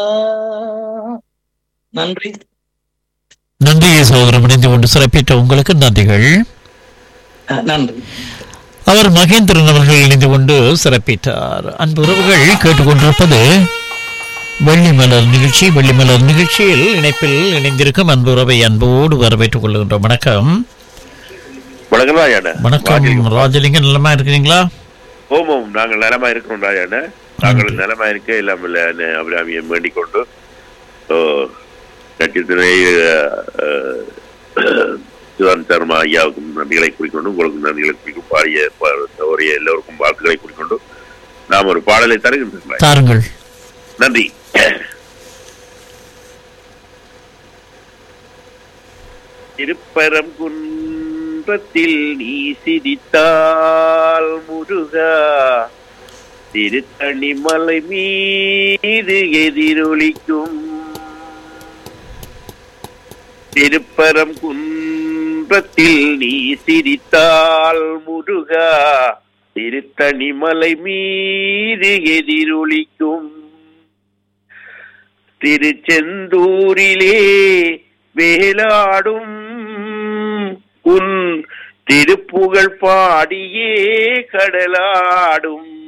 நன்றி நன்றி சகோதரம் இணைந்து கொண்டு சிறப்பித்த உங்களுக்கு நன்றிகள் அஹ், நன்றி அவர் மகேந்திரன் அவர்கள் இணைந்து கொண்டு சிறப்பித்தார் அன்பு உறவுகள் கேட்டுக்கொண்டிருப்பது வெள்ளிமலர் நிகழ்ச்சி வெள்ளிமலர் நிகழ்ச்சியில் இணைப்பில் இணைந்திருக்கும் அன்பு உறவை அன்போடு வரவேற்றுக் கொள்கின்றோம் வணக்கம் வணக்கம் ராஜாண்ணா வணக்கம் ராஜலிங்கம் நலமா இருக்கிறீங்களா ஓம் ஓம் நாங்கள் நலமா இருக்கிறோம் ராஜாண்ணா நாங்கள் நலமா இருக்க எல்லாம் இல்ல அபிராமியை வேண்டிக் கொண்டு ஓ, நட்சத்திரை சிவான் சர்மா ஐயாவுக்கும் நன்றிகளை குறிக்கொண்டு உங்களுக்கும் நன்றிகளை குறிக்கும் பாரிய சௌரிய எல்லோருக்கும் வாழ்த்துக்களை குறிக்கொண்டு நாம் ஒரு பாடலை தருகின்றோம் தாருங்கள் நன்றி திருப்பரங்குன்றத்தில் நீ சிரித்தால் முருகா திருத்தணிமலை மீது எதிரொலிக்கும் திருப்பரங்குன்றத்தில் நீ சிரித்தால் முருகா திருத்தணிமலை மீது எதிரொலிக்கும் திருச்செந்தூரிலே வேலாடும் உன் திருப்புகழ் பாடியே கடலாடும்